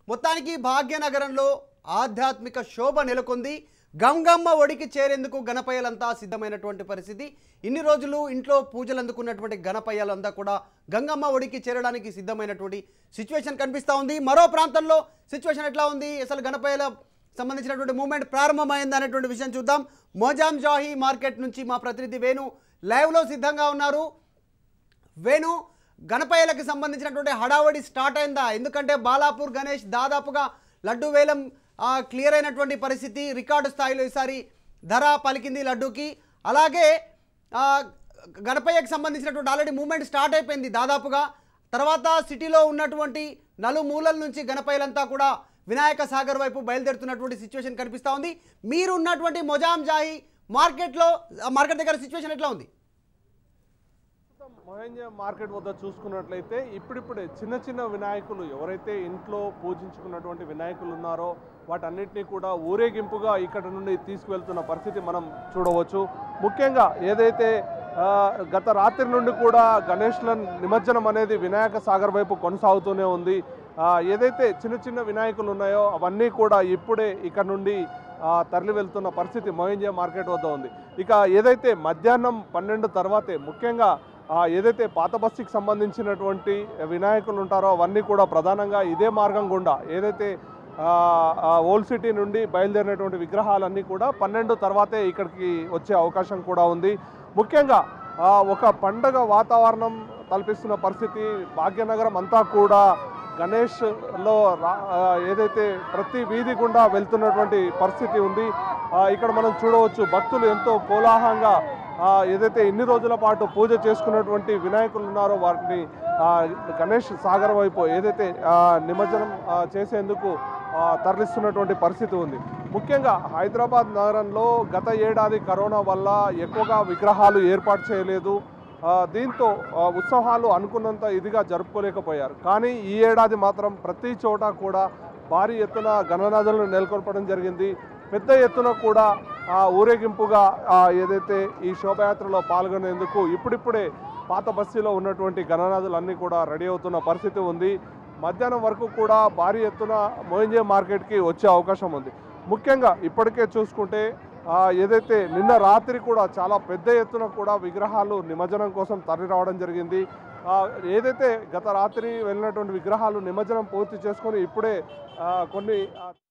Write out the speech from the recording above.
మొత్తానికి భాగ్యనగరంలో ఆధ్యాత్మిక శోభ నెలకొంది గంగమ్మ ఒడికి చేరేందుకు గణపయ్యలంతా సిద్ధమైనటువంటి పరిస్థితి ఇన్ని రోజులు ఇంట్లో పూజలు అందుకున్నటువంటి గణపయ్యలంతా కూడా గంగమ్మ ఒడికి చేరడానికి సిద్ధమైనటువంటి సిచ్యువేషన్ కనిపిస్తూ ఉంది మరో ప్రాంతంలో సిచ్యువేషన్ ఎట్లా ఉంది అసలు గణపయ్యల సంబంధించినటువంటి మూమెంట్ ప్రారంభమైంది అనేటువంటి విషయం చూద్దాం మోజాం జాహీ మార్కెట్ నుంచి మా ప్రతినిధి వేణు లైవ్లో సిద్ధంగా ఉన్నారు వేణు గణపయ్యలకు సంబంధించినటువంటి హడావడి స్టార్ట్ అయిందా ఎందుకంటే బాలాపూర్ గణేష్ దాదాపుగా లడ్డు వేలం ఆ, క్లియర్ అయినటువంటి పరిస్థితి రికార్డు స్థాయిలో ఈసారి ధర పలికింది లడ్డూకి అలాగే ఆ, గణపయ్యకు సంబంధించినటువంటి ఆల్రెడీ మూమెంట్ స్టార్ట్ అయిపోయింది దాదాపుగా తర్వాత సిటీలో ఉన్నటువంటి నలుమూలల నుంచి గణపయ్యలంతా కూడా వినాయక సాగర్ వైపు బయలుదేరుతున్నటువంటి సిచ్యువేషన్ కనిపిస్తూ ఉంది మీరు ఉన్నటువంటి మొజాం జాహీ మార్కెట్లో ఆ మార్కెట్ దగ్గర సిచ్యువేషన్ ఎట్లా ఉంది మహేంజ మార్కెట్ వద్ద చూసుకున్నట్లయితే ఇప్పుడిప్పుడే చిన్న చిన్న వినాయకులు ఎవరైతే ఇంట్లో పూజించుకున్నటువంటి వినాయకులు ఉన్నారో వాటన్నిటినీ కూడా ఊరేగింపుగా ఇక్కడ నుండి తీసుకువెళ్తున్న పరిస్థితి మనం చూడవచ్చు ముఖ్యంగా ఏదైతే ఆ, గత రాత్రి నుండి కూడా గణేష్ల నిమజ్జనం అనేది వినాయక సాగర్ వైపు కొనసాగుతూనే ఉంది ఆ, ఏదైతే చిన్న చిన్న వినాయకులు ఉన్నాయో అవన్నీ కూడా ఇప్పుడే ఇక్కడ నుండి ఆ, తరలి వెళ్తున్న పరిస్థితి మోయింజే మార్కెట్ వద్ద ఉంది ఇక ఏదైతే మధ్యాహ్నం పన్నెండు తర్వాతే ముఖ్యంగా ఆ, ఏదైతే పాత బస్తీకి సంబంధించినటువంటి వినాయకులు ఉంటారో అవన్నీ కూడా ప్రధానంగా ఇదే మార్గం గుండా ఏదైతే ఆ, ఆ, ఓల్డ్ సిటీ నుండి బయలుదేరినటువంటి విగ్రహాలన్నీ కూడా పన్నెండు తర్వాతే ఇక్కడికి వచ్చే అవకాశం కూడా ఉంది ముఖ్యంగా ఆ, ఒక పండగ వాతావరణం కల్పిస్తున్న పరిస్థితి భాగ్యనగరం అంతా కూడా గణేష్లో రా- ఆ, ఏదైతే ప్రతి వీధి గుండా వెళ్తున్నటువంటి పరిస్థితి ఉంది ఆ, ఇక్కడ మనం చూడవచ్చు భక్తులు ఎంతో కోలాహలంగా ఆ, ఏదైతే ఇన్ని రోజుల పాటు పూజ చేసుకున్నటువంటి వినాయకులు ఉన్నారో వారిని ఆ, గణేష్ సాగర్ వైపు ఏదైతే ఆ, నిమజ్జనం ఆ, చేసేందుకు ఆ, తరలిస్తున్నటువంటి పరిస్థితి ఉంది ముఖ్యంగా హైదరాబాద్ నగరంలో గత ఏడాది కరోనా వల్ల ఎక్కువగా విగ్రహాలు ఏర్పాటు చేయలేదు ఆ, దీంతో ఆ, ఉత్సవాలు అనుకున్నంత ఇదిగా జరుపుకోలేకపోయారు కానీ ఈ ఏడాది మాత్రం ప్రతి చోట కూడా భారీ ఎత్తున గణనాథులను నెలకొల్పడం జరిగింది పెద్ద ఎత్తున కూడా ఆ, ఊరేగింపుగా ఆ, ఏదైతే ఈ శోభయాత్రలో పాల్గొనేందుకు ఇప్పుడిప్పుడే పాత బస్తీలో ఉన్నటువంటి గణనాథులు అన్నీ కూడా రెడీ అవుతున్న పరిస్థితి ఉంది మధ్యాహ్నం వరకు కూడా భారీ ఎత్తున మోయింజే మార్కెట్కి వచ్చే అవకాశం ఉంది ముఖ్యంగా ఇప్పటికే చూసుకుంటే ఆ, ఏదైతే నిన్న రాత్రి కూడా చాలా పెద్ద ఎత్తున కూడా విగ్రహాలు నిమజ్జనం కోసం తరలి రావడం జరిగింది ఆ, ఏదైతే గత రాత్రి వెళ్ళినటువంటి విగ్రహాలు నిమజ్జనం పూర్తి చేసుకొని ఇప్పుడే ఆ, కొన్ని ఆ,